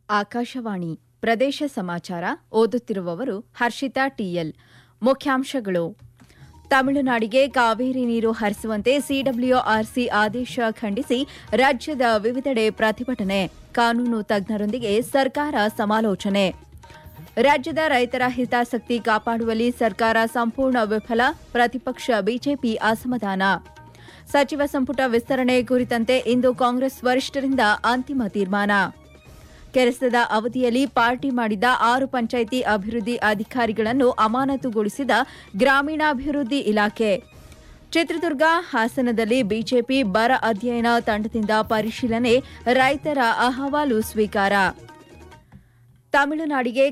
ಆಕಾಶವಾಣಿ ಪ್ರದೇಶ ಸಮಾಚಾರ ಓದುತ್ತಿರುವವರು ಹರ್ಷಿತಾ ಟಿಎಲ್ ಮುಖ್ಯಾಂಶಗಳು ತಮಿಳುನಾಡಿಗೆ ಕಾವೇರಿ ನೀರು ಹರಿಸುವಂತೆ ಸಿಡಬ್ಲ್ಯೂಆರ್ಸಿ ಆದೇಶ ಖಂಡಿಸಿ ರಾಜ್ಯದ ವಿವಿಧೆಡೆ ಪ್ರತಿಭಟನೆ ಕಾನೂನು ತಜ್ಞರೊಂದಿಗೆ ಸರ್ಕಾರ ಸಮಾಲೋಚನೆ ರಾಜ್ಯದ ರೈತರ ಹಿತಾಸಕ್ತಿ ಕಾಪಾಡುವಲ್ಲಿ ಸರ್ಕಾರ ಸಂಪೂರ್ಣ ವಿಫಲ ಪ್ರತಿಪಕ್ಷ ಬಿಜೆಪಿ ಅಸಮಾಧಾನ ಸಚಿವ ಸಂಪುಟ ವಿಸ್ತರಣೆ ಕುರಿತಂತೆ ಇಂದು ಕಾಂಗ್ರೆಸ್ ವರಿಷ್ಠರಿಂದ ಅಂತಿಮ ತೀರ್ಮಾನ ಕೆಲಸದ ಅವಧಿಯಲ್ಲಿ ಪಾರ್ಟಿ ಮಾಡಿದ ಆರು ಪಂಚಾಯಿತಿ ಅಭಿವೃದ್ಧಿ ಅಧಿಕಾರಿಗಳನ್ನು ಅಮಾನತುಗೊಳಿಸಿದ ಗ್ರಾಮೀಣಾಭಿವೃದ್ಧಿ ಇಲಾಖೆ ಚಿತ್ರದುರ್ಗ ಹಾಸನದಲ್ಲಿ ಬಿಜೆಪಿ ಬರ ಅಧ್ಯಯನ ತಂಡದಿಂದ ಪರಿಶೀಲನೆ ರೈತರ ಅಹವಾಲು ಸ್ವೀಕಾರ ತಮಿಳುನಾಡಿಗೆ